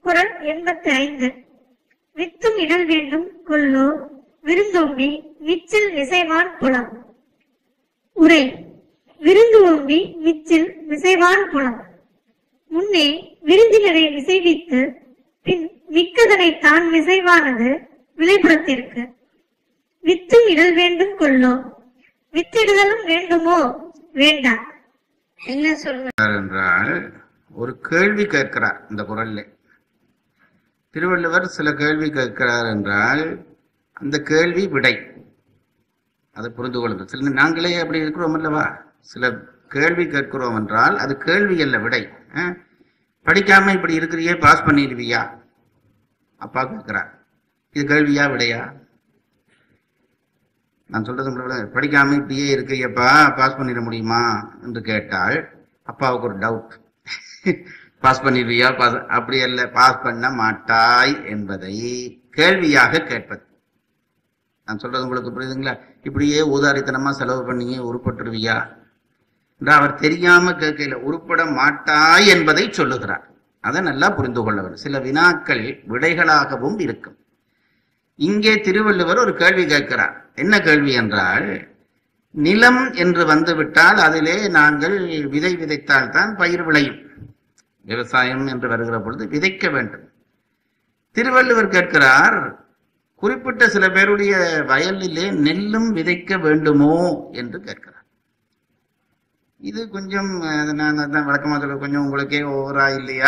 குரல் எண்பத்தி ஐந்து வித்தும் இடல் வேண்டும் கொல்லோ விருந்தோம்பி விச்சில் விசைவான் புலம் உரை விருந்து ஓம்பி விச்சில் விசைவான் புலம் முன்னே விருந்தினரை விசைவித்து பின் மிக்கதனை தான் விசைவானது விளைபுறத்திற்கு வித்தும் இடல் வேண்டும் கொல்லோ வித்திடுதலும் வேண்டுமோ வேண்டாம் என்ன சொல்ற என்றால் ஒரு கேள்வி கேட்கிறார் இந்த குரல்ல திருவள்ளுவர் சில கேள்வி கேட்கிறார் என்றால் அந்த கேள்வி விடை அதை புரிந்து கொள்ளுங்கள் சில நாங்களே அப்படி இருக்கிறோம் அல்லவா சில கேள்வி கேட்கிறோம் என்றால் அது கேள்வி அல்ல விடை ஆ? படிக்காம இப்படி இருக்கிறியே பாஸ் பண்ணிடுவியா அப்பா கேட்கிறார் இது கேள்வியா விடையா நான் சொல்றது உங்களுக்கு படிக்காம இப்படியே இருக்கையப்பா பாஸ் பண்ணிட முடியுமா என்று கேட்டால் அப்பாவுக்கு ஒரு டவுட் பாஸ் பண்ணிடுவியா பாஸ் அப்படி அல்ல பாஸ் பண்ண மாட்டாய் என்பதை கேள்வியாக கேட்பது நான் சொல்றது உங்களுக்கு புரியுதுங்களா இப்படியே ஊதாரித்தனமா செலவு பண்ணி உருப்பட்டுருவியா என்று அவர் தெரியாம கேட்கல உருப்பட மாட்டாய் என்பதை சொல்லுகிறார் அதை நல்லா புரிந்து கொள்ள வேண்டும் சில வினாக்கள் விடைகளாகவும் இருக்கும் இங்கே திருவள்ளுவர் ஒரு கேள்வி கேட்கிறார் என்ன கேள்வி என்றால் நிலம் என்று வந்துவிட்டால் அதிலே நாங்கள் விதை விதைத்தால் தான் பயிர் விளையும் விவசாயம் என்று வருகிற பொழுது விதைக்க வேண்டும் திருவள்ளுவர் கேட்கிறார் குறிப்பிட்ட சில பேருடைய வயலிலே நெல்லும் விதைக்க வேண்டுமோ என்று கேட்கிறார் இது கொஞ்சம் அஹ், நான் அதான் வழக்கமா சொல்ல கொஞ்சம் உங்களுக்கே ஓவரா இல்லையா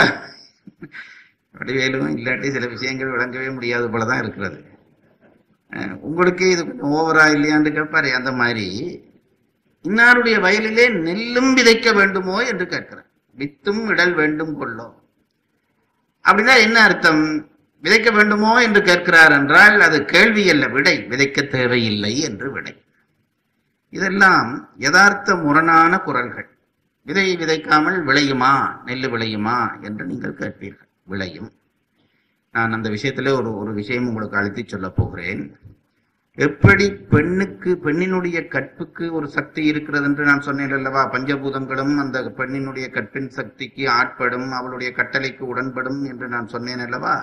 வடிவேலும் இல்லாட்டி சில விஷயங்கள் விளங்கவே முடியாது போலதான் இருக்கிறது அஹ், உங்களுக்கே இது கொஞ்சம் ஓவரா இல்லையான்னு கேட்பாரு அந்த மாதிரி இன்னாருடைய வயலிலே நெல்லும் விதைக்க வேண்டுமோ என்று கேட்கிறார் வித்தும் இடல் வேண்டும் கொள்ளோ அப்படின்னா என்ன அர்த்தம் விதைக்க வேண்டுமோ என்று கேட்கிறார் என்றால் அது கேள்வி அல்ல விடை விதைக்க தேவையில்லை என்று விடை இதெல்லாம் யதார்த்த முரணான குரல்கள் விதை விதைக்காமல் விளையுமா நெல் விளையுமா என்று நீங்கள் கேட்பீர்கள் விளையும் நான் அந்த விஷயத்திலே ஒரு ஒரு விஷயம் உங்களுக்கு அழுத்தி சொல்லப் போகிறேன் எப்படி பெண்ணுக்கு பெண்ணினுடைய கற்புக்கு ஒரு சக்தி இருக்கிறது என்று நான் சொன்னேன் அல்லவா பஞ்சபூதங்களும் அந்த பெண்ணினுடைய கற்பின் சக்திக்கு ஆட்படும் அவளுடைய கட்டளைக்கு உடன்படும் என்று நான் சொன்னேன் அல்லவா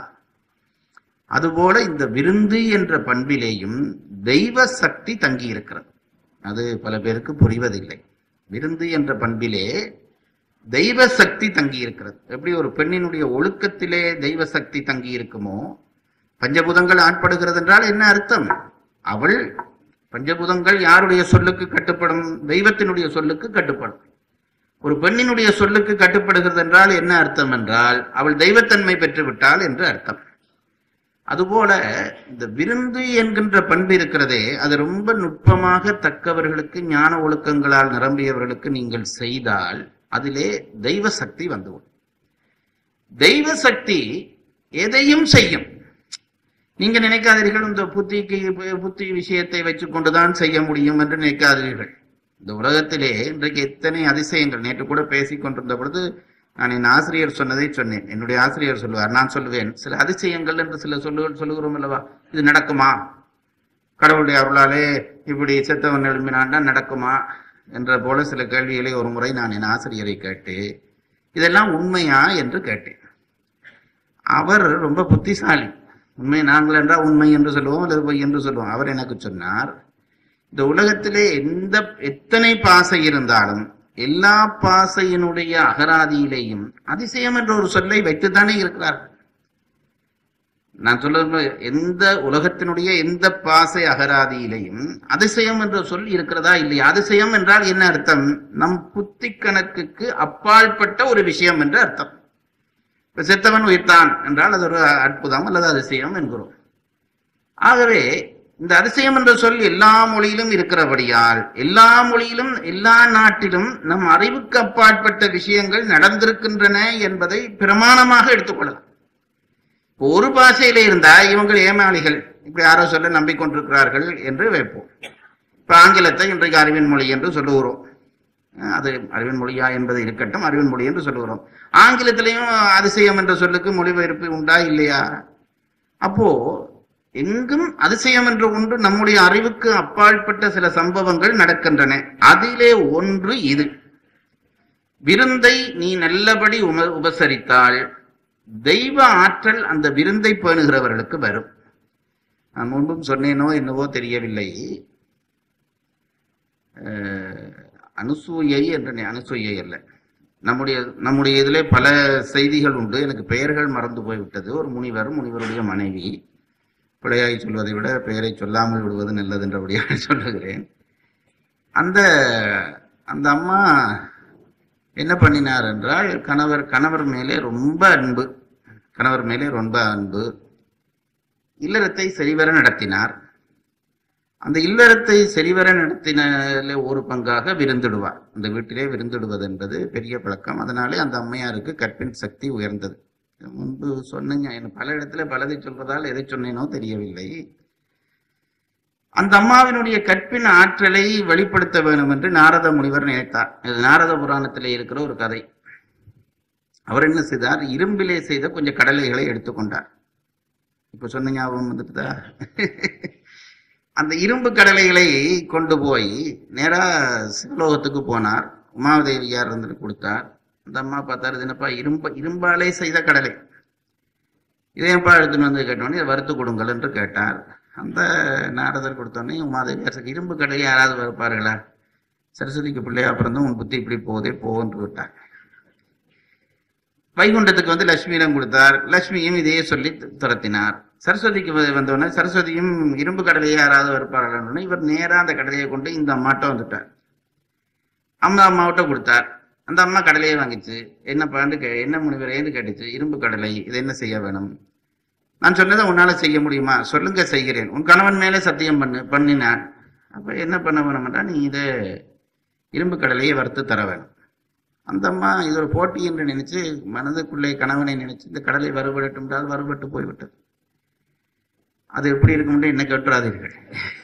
அதுபோல இந்த விருந்து என்ற பண்பிலேயும் தெய்வ சக்தி தங்கி இருக்கிறது அது பல பேருக்கு புரிவதில்லை விருந்து என்ற பண்பிலே தெய்வ சக்தி தங்கி இருக்கிறது எப்படி ஒரு பெண்ணினுடைய ஒழுக்கத்திலே தெய்வ சக்தி தங்கி இருக்குமோ பஞ்சபூதங்கள் ஆட்படுகிறது என்றால் என்ன அர்த்தம் அவள் பஞ்சபூதங்கள் யாருடைய சொல்லுக்கு கட்டுப்படும் தெய்வத்தினுடைய சொல்லுக்கு கட்டுப்படும் ஒரு பெண்ணினுடைய சொல்லுக்கு கட்டுப்படுகிறது என்றால் என்ன அர்த்தம் என்றால் அவள் தெய்வத்தன்மை பெற்று விட்டாள் என்று அர்த்தம் அதுபோல இந்த விருந்து என்கின்ற பண்பு இருக்கிறதே அது ரொம்ப நுட்பமாக தக்கவர்களுக்கு ஞான ஒழுக்கங்களால் நிரம்பியவர்களுக்கு நீங்கள் செய்தால் அதிலே தெய்வ சக்தி வந்துவிடும் தெய்வ சக்தி எதையும் செய்யும் நீங்க நினைக்காதீர்கள் இந்த புத்திக்கு புத்தி விஷயத்தை வச்சுக் கொண்டுதான் செய்ய முடியும் என்று நினைக்காதீர்கள் இந்த உலகத்திலே இன்றைக்கு எத்தனை அதிசயங்கள் நேற்று கூட பேசிக் கொண்டிருந்த பொழுது நான் என் ஆசிரியர் சொன்னதை சொன்னேன் என்னுடைய ஆசிரியர் சொல்லுவார் நான் சொல்லுவேன் சில அதிசயங்கள் என்று சில சொல்லுகள் சொல்லுகிறோம் அல்லவா இது நடக்குமா கடவுளுடைய அருளாலே இப்படி செத்தவன் எழுப்பினான்னா நடக்குமா என்ற போல சில கேள்விகளை ஒரு முறை நான் என் ஆசிரியரை கேட்டு இதெல்லாம் உண்மையா என்று கேட்டேன் அவர் ரொம்ப புத்திசாலி உண்மை நாங்கள் என்றால் உண்மை என்று சொல்லுவோம் அல்லது பொய் என்று சொல்லுவோம் அவர் எனக்கு சொன்னார் இந்த உலகத்திலே எந்த எத்தனை பாசை இருந்தாலும் எல்லா பாசையினுடைய அகராதியிலேயும் அதிசயம் என்ற ஒரு சொல்லை வைத்துத்தானே இருக்கிறார்கள் நான் சொல்ல எந்த உலகத்தினுடைய எந்த பாசை அகராதியிலையும் அதிசயம் என்ற சொல் இருக்கிறதா இல்லையா அதிசயம் என்றால் என்ன அர்த்தம் நம் புத்தி கணக்குக்கு அப்பாற்பட்ட ஒரு விஷயம் என்று அர்த்தம் இப்ப செத்தவன் உயிர்த்தான் என்றால் அது ஒரு அற்புதம் அல்லது அதிசயம் என்கிறோம் ஆகவே இந்த அதிசயம் என்ற சொல் எல்லா மொழியிலும் இருக்கிறபடியால் எல்லா மொழியிலும் எல்லா நாட்டிலும் நம் அறிவுக்கு அப்பாற்பட்ட விஷயங்கள் நடந்திருக்கின்றன என்பதை பிரமாணமாக எடுத்துக்கொள்ளலாம் இப்போ ஒரு பாஷையில இருந்தா இவங்க ஏமாளிகள் இப்படி யாரோ சொல்ல நம்பிக்கொண்டிருக்கிறார்கள் என்று வைப்போம் இப்ப ஆங்கிலத்தை இன்றைக்கு அறிவின் மொழி என்று சொல்லுகிறோம் அஹ் அது அறிவின் மொழியா என்பது இருக்கட்டும் அறிவின் மொழி என்று சொல்லுகிறோம் ஆங்கிலத்திலையும் அதிசயம் என்ற சொல்லுக்கு மொழிபெயர்ப்பு உண்டா இல்லையா அப்போ எங்கும் அதிசயம் என்ற ஒன்று நம்முடைய அறிவுக்கு அப்பாற்பட்ட சில சம்பவங்கள் நடக்கின்றன அதிலே ஒன்று இது விருந்தை நீ நல்லபடி உம உபசரித்தால் தெய்வ ஆற்றல் அந்த விருந்தை பேணுகிறவர்களுக்கு வரும் நான் முன்பும் சொன்னேனோ என்னவோ தெரியவில்லை அஹ், அனுசூயை என்ற நி- அனுசூயை அல்ல நம்முடைய நம்முடைய இதிலே பல செய்திகள் உண்டு எனக்கு பெயர்கள் மறந்து போய்விட்டது ஒரு முனிவர் முனிவருடைய மனைவி பிழையாய் சொல்வதை விட பெயரை சொல்லாமல் விடுவது நல்லது என்றபடியாக சொல்லுகிறேன் அந்த அந்த அம்மா என்ன பண்ணினார் என்றால் கணவர் கணவர் மேலே ரொம்ப அன்பு கணவர் மேலே ரொம்ப அன்பு இல்லறத்தை சரிவர நடத்தினார் அந்த இல்லறத்தை சரிவர நடத்தினாலே ஒரு பங்காக விருந்திடுவார் அந்த வீட்டிலே விருந்திடுவது என்பது பெரிய பழக்கம் அதனாலே அந்த அம்மையாருக்கு கற்பின் சக்தி உயர்ந்தது முன்பு சொன்னீங்க எனக்கு பல இடத்துல பலதை சொல்வதால் எதை சொன்னேனோ தெரியவில்லை அந்த அம்மாவினுடைய கற்பின் ஆற்றலை வெளிப்படுத்த வேண்டும் என்று நாரத முனிவர் நினைத்தார் இது நாரத புராணத்திலே இருக்கிற ஒரு கதை அவர் என்ன செய்தார் இரும்பிலே செய்த கொஞ்சம் கடலைகளை எடுத்துக்கொண்டார் இப்ப சொன்ன ஞாபகம் வந்துட்டுதா அந்த இரும்பு கடலைகளை கொண்டு போய் நேரா சிவலோகத்துக்கு போனார் உமாதேவியார் இருந்துட்டு கொடுத்தார் அந்த அம்மா பார்த்தாரு இது என்னப்பா இரும்பு இரும்பாலே செய்த கடலை இதையப்பா எடுத்துன்னு வந்து கேட்டோன்னே இதை வறுத்து கொடுங்கள் என்று கேட்டார் அந்த நாரதர் கொடுத்தோன்னே உமாதேவியார் சரி, இரும்பு கடலை யாராவது வறுப்பார்களா சரஸ்வதிக்கு பிள்ளையா பிறந்தும் உன் புத்தி இப்படி போதே போன்று விட்டார் வைகுண்டத்துக்கு வந்து லட்சுமியிடம் கொடுத்தார் லட்சுமியும் இதையே சொல்லி து- துரத்தினார் சரஸ்வதிக்கு வ- வந்தவுடனே சரஸ்வதியும் இரும்பு கடலையை யாராவது வருப்பார்கள்னு இவர் நேரா அந்த கடலையை கொண்டு இந்த அம்மாட்ட வந்துட்டார் அம்மா அம்மாவிட்ட கொடுத்தார் அந்த அம்மா கடலையை வாங்கிச்சு என்னப்பான்னு கே என்ன முனிவரேன்னு கேட்டுச்சு இரும்பு கடலை இது என்ன செய்ய வேணும் நான் சொன்னதை உன்னால செய்ய முடியுமா சொல்லுங்க செய்கிறேன் உன் கணவன் மேலே சத்தியம் பண்ணு பண்ணினான் அப்ப என்ன பண்ண வேணும்னா நீ இதை இரும்பு கடலையை வறுத்து தர வேணும் அந்த அம்மா இது ஒரு போட்டி என்று நினைச்சு மனதுக்குள்ளே கணவனை நினைச்சு இந்த கடலை வறுபடட்டும் என்றால் வறுபட்டு போய்விட்டது அது எப்படி இருக்கும் என்ன கேட்டுறாதீர்கள்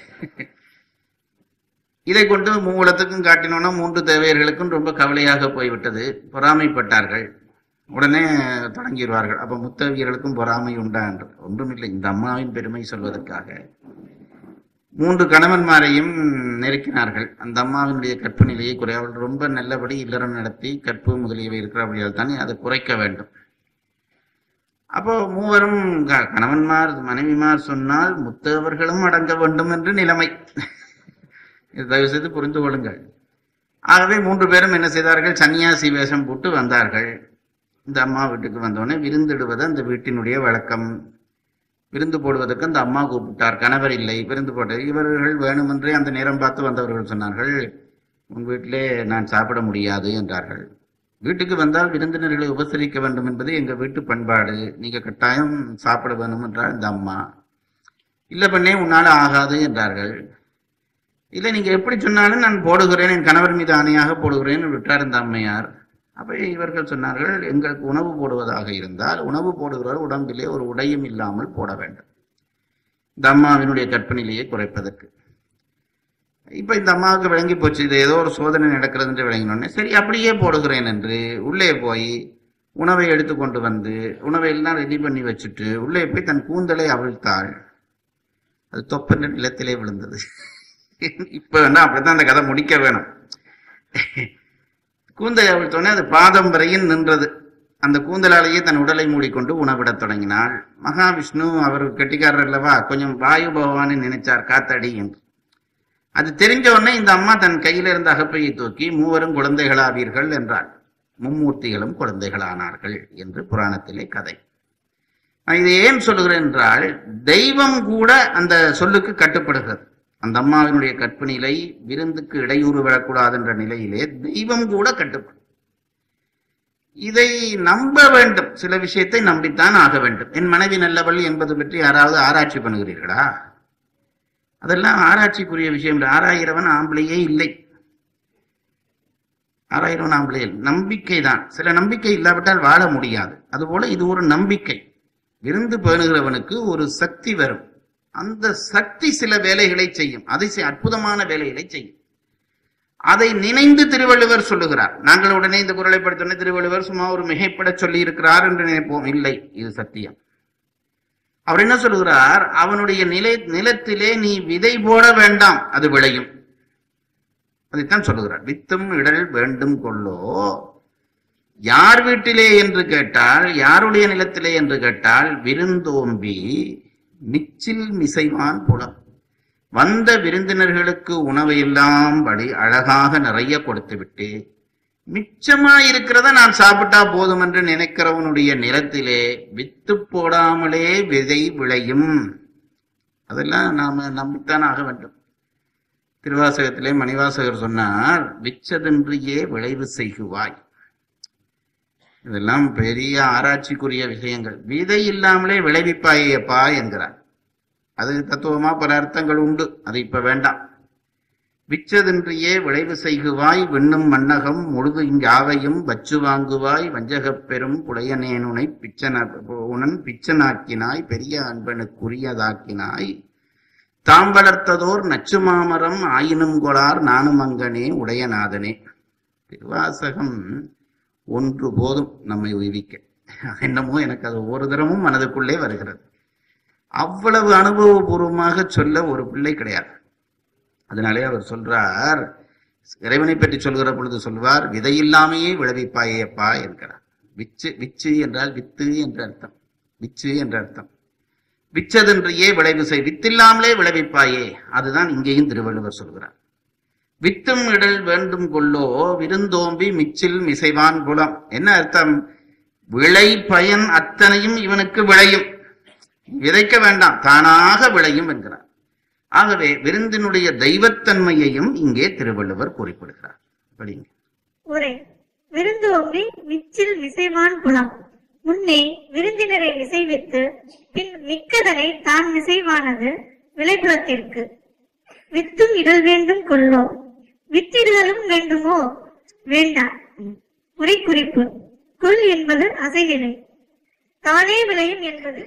இதை கொண்டு மூலத்துக்கும் காட்டினோன்னா மூன்று தேவையர்களுக்கும் ரொம்ப கவலையாக போய்விட்டது பொறாமைப்பட்டார்கள் உடனே தொடங்கிடுவார்கள் அப்ப முத்தவியர்களுக்கும் பொறாமை உண்டா என்று ஒன்றுமில்லை இந்த அம்மாவின் பெருமை சொல்வதற்காக மூன்று கணவன்மாரையும் நெருக்கினார்கள் அந்த அம்மாவினுடைய கற்பு நிலையை குறை அவள் ரொம்ப நல்லபடி இல்லறம் நடத்தி கற்பு முதலியவை இருக்கிறபடியால் தானே அதை குறைக்க வேண்டும் அப்போ மூவரும் க- கணவன்மார் மனைவிமார் சொன்னால் முத்தவர்களும் அடங்க வேண்டும் என்று நிலைமை இது தயவு செய்து புரிந்து கொள்ளுங்கள் ஆகவே மூன்று பேரும் என்ன செய்தார்கள் சன்னியாசி வேஷம் போட்டு வந்தார்கள் இந்த அம்மா வீட்டுக்கு வந்தோடனே விருந்திடுவது அந்த வீட்டினுடைய வழக்கம் விருந்து போடுவதற்கு அந்த அம்மா கூப்பிட்டார் கணவர் இல்லை விருந்து போட்டு இவர்கள் வேணுமென்றே அந்த நேரம் பார்த்து வந்தவர்கள் சொன்னார்கள் உன் வீட்டிலே நான் சாப்பிட முடியாது என்றார்கள் வீட்டுக்கு வந்தால் விருந்தினர்களை உபசரிக்க வேண்டும் என்பது எங்க வீட்டு பண்பாடு நீங்க கட்டாயம் சாப்பிட வேணும் என்றார் இந்த அம்மா இல்ல பண்ணே உன்னால ஆகாது என்றார்கள் இல்லை நீங்க எப்படி சொன்னாலும் நான் போடுகிறேன் என் கணவர் மீது ஆணையாக போடுகிறேன் விட்டார் இந்த அம்மையார் அப்ப இவர்கள் சொன்னார்கள் எங்களுக்கு உணவு போடுவதாக இருந்தால் உணவு போடுகிறவர் உடம்பிலே ஒரு உடையும் இல்லாமல் போட வேண்டும் இந்த அம்மாவினுடைய கற்பனிலையை குறைப்பதற்கு இப்ப இந்த அம்மாவுக்கு விளங்கி போச்சு இது ஏதோ ஒரு சோதனை நடக்கிறது என்று விளங்கினோடனே சரி அப்படியே போடுகிறேன் என்று உள்ளே போய் உணவை எடுத்து கொண்டு வந்து உணவை எல்லாம் ரெடி பண்ணி வச்சுட்டு உள்ளே போய் தன் கூந்தலை அவிழ்த்தாள் அது தொப்பென்று நிலத்திலே விழுந்தது இப்ப வேணா அப்படித்தான் அந்த கதை முடிக்க வேணும் கூந்தலை அவிழ்த்தோடனே அது பாதம் வரையும் நின்றது அந்த கூந்தலாலேயே தன் உடலை மூடிக்கொண்டு உணவிடத் தொடங்கினாள் மகாவிஷ்ணு அவர் கெட்டிக்காரர் அல்லவா கொஞ்சம் வாயு பகவானை நினைச்சார் காத்தடி என்று அது தெரிஞ்ச உடனே இந்த அம்மா தன் கையில இருந்த அகப்பையை தூக்கி மூவரும் குழந்தைகளாவீர்கள் என்றாள் மும்மூர்த்திகளும் குழந்தைகளானார்கள் என்று புராணத்திலே கதை நான் இதை ஏன் சொல்லுகிறேன் என்றால் தெய்வம் கூட அந்த சொல்லுக்கு கட்டுப்படுகிறது அந்த அம்மாவினுடைய கற்பினிலை விருந்துக்கு இடையூறு விடக்கூடாது என்ற நிலையிலே தெய்வம் கூட கட்டுப்படும் இதை நம்ப வேண்டும் சில விஷயத்தை நம்பித்தான் ஆக வேண்டும் என் மனைவி நல்லவள் என்பது பற்றி யாராவது ஆராய்ச்சி பண்ணுகிறீர்களா அதெல்லாம் ஆராய்ச்சிக்குரிய விஷயம் இல்லை. ஆறாயிரவன் ஆம்பளையே இல்லை ஆறாயிரம் ஆம்பளை இல்லை. நம்பிக்கை தான் சில நம்பிக்கை இல்லாவிட்டால் வாழ முடியாது அதுபோல இது ஒரு நம்பிக்கை விருந்து பேணுகிறவனுக்கு ஒரு சக்தி வரும் அந்த சக்தி சில வேலைகளை செய்யும் அதிசய அற்புதமான வேலைகளை செய்யும் அதை நினைந்து திருவள்ளுவர் சொல்லுகிறார் நாங்கள் உடனே இந்த குரலை படித்தோடனே திருவள்ளுவர் சும்மா ஒரு மிகைப்பட சொல்லி இருக்கிறார் என்று நினைப்போம் இல்லை இது சத்தியம் அவர் என்ன சொல்லுகிறார் அவனுடைய நிலை நிலத்திலே நீ விதை போட வேண்டாம் அது விளையும் அதைத்தான் சொல்லுகிறார் வித்தும் இடல் வேண்டும் கொள்ளோ யார் வீட்டிலே என்று கேட்டால் யாருடைய நிலத்திலே என்று கேட்டால் விருந்தோம்பி மிச்சில் மிசைவான் புலம் வந்த விருந்தினர்களுக்கு உணவு இல்லாம்படி அழகாக நிறைய கொடுத்துவிட்டு மிச்சமா இருக்கிறத நான் சாப்பிட்டா போதும் என்று நினைக்கிறவனுடைய நிலத்திலே வித்து போடாமலே விதை விளையும் அதெல்லாம் நாம நம்பித்தான் ஆக வேண்டும் திருவாசகத்திலே மணிவாசகர் சொன்னார் விச்சதென்றியே விளைவு செய்குவாய் இதெல்லாம் பெரிய ஆராய்ச்சிக்குரிய விஷயங்கள் விதை இல்லாமலே விளைவிப்பாயப்பா என்கிறார் அது தத்துவமா பல அர்த்தங்கள் உண்டு அது இப்ப வேண்டாம் விச்சதென்றியே விளைவு செய்குவாய் விண்ணும் மன்னகம் முழுது இங்காவையும் வச்சு வாங்குவாய் வஞ்சகப் பெரும் புடையனேனுனை பிச்சன உனன் பிச்சனாக்கினாய் பெரிய அன்பனுக்குரியதாக்கினாய் தாம் வளர்த்ததோர் நச்சு மாமரம் ஆயினும் கொளார் நானும் அங்கனே உடையநாதனே திருவாசகம் ஒன்று போதும் நம்மை உய்விக்க என்னமோ எனக்கு அது ஒரு தரமும் மனதுக்குள்ளே வருகிறது அவ்வளவு அனுபவபூர்வமாக சொல்ல ஒரு பிள்ளை கிடையாது அதனாலே அவர் சொல்றார் இறைவனை பற்றி சொல்கிற பொழுது சொல்வார் விதையில்லாமையே விளைவிப்பாயேப்பா என்கிறார் விச்சு விச்சு என்றால் வித்து என்ற அர்த்தம் விச்சு என்ற அர்த்தம் விச்சதென்றையே விளைவு செய் வித்தில்லாமலே விளைவிப்பாயே அதுதான் இங்கேயும் திருவள்ளுவர் சொல்கிறார் வித்தும் இடல் வேண்டும் கொள்ளோ விருந்தோம்பி மிச்சில் மிசைவான் குலம் என்ன அர்த்தம் விளை பயன் அத்தனையும் இவனுக்கு விளையும் விதைக்க வேண்டாம் தானாக விளையும் என்கிறார் ஆகவே விருந்தினுடைய தெய்வத்தன்மையையும் இங்கே திருவள்ளுவர் குறிப்பிடுகிறார் படிங்க உரை விருந்தோம்பி விச்சில் விசைவான் குலம் முன்னே விருந்தினரை விசைவித்து பின் மிக்கதனை தான் விசைவானது விளைபுலத்திற்கு வித்தும் இடல் வேண்டும் கொள்ளோ வித்திடுதலும் வேண்டுமோ வேண்டாம் உரை குறிப்பு கொல் என்பது அசைநிலை தானே விளையும் என்பது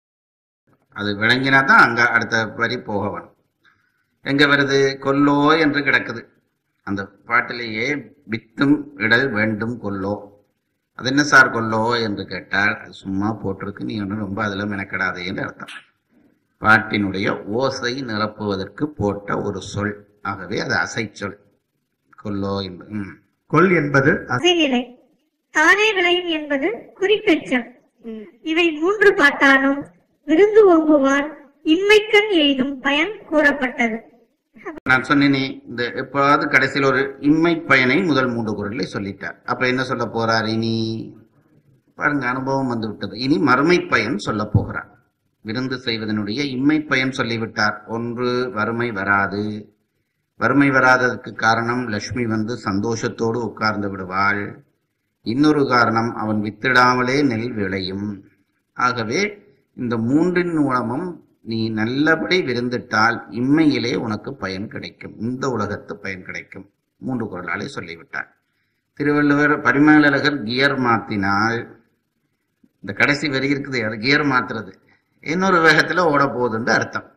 அது விளங்கினா தான் அங்க அடுத்த வரி போக வேணும் எங்க வருது கொல்லோ என்று கிடக்குது அந்த பாட்டிலேயே வித்தும் இடல் வேண்டும் கொல்லோ அது என்ன சார் கொல்லோ என்று கேட்டால் அது சும்மா போட்டிருக்கு நீ ஒன்றும் ரொம்ப அதில் மெனக்கெடாதே என்று அர்த்தம் பாட்டினுடைய ஓசை நிரப்புவதற்கு போட்ட ஒரு சொல் ஆகவே அது அசை சொல் கொல்லோ என்பது ம். கொல் என்பது அசைநிலை தானே விளையும் என்பது குறிப்பெச்சம் இவை மூன்று பாட்டாலும் விருந்து ஓம்புவார் இம்மைக்கண் எய்தும் பயன் கூறப்பட்டது நான் சொன்னேனே இந்த எப்போது கடைசியில் ஒரு இம்மை பயனை முதல் மூன்று குரலில் சொல்லிட்டார் அப்ப என்ன சொல்ல போறார் இனி பாருங்க அனுபவம் வந்து விட்டது இனி மறுமை பயன் சொல்ல போகிறார் விருந்து செய்வதனுடைய இம்மை பயன் சொல்லிவிட்டார் ஒன்று வறுமை வராது வறுமை வராததற்கு காரணம் லட்சுமி வந்து சந்தோஷத்தோடு உட்கார்ந்து விடுவாள் இன்னொரு காரணம் அவன் வித்திடாமலே நெல் விளையும் ஆகவே இந்த மூன்றின் மூலமும் நீ நல்லபடி விருந்திட்டால் இம்மையிலே உனக்கு பயன் கிடைக்கும் இந்த உலகத்து பயன் கிடைக்கும் மூன்று குரலாலே சொல்லிவிட்டார் திருவள்ளுவர் பரிமேலழகர் கியர் மாத்தினால் இந்த கடைசி வரி இருக்குது அது கியர் மாத்துறது இன்னொரு வேகத்துல ஓட போகுதுன்னு அர்த்தம்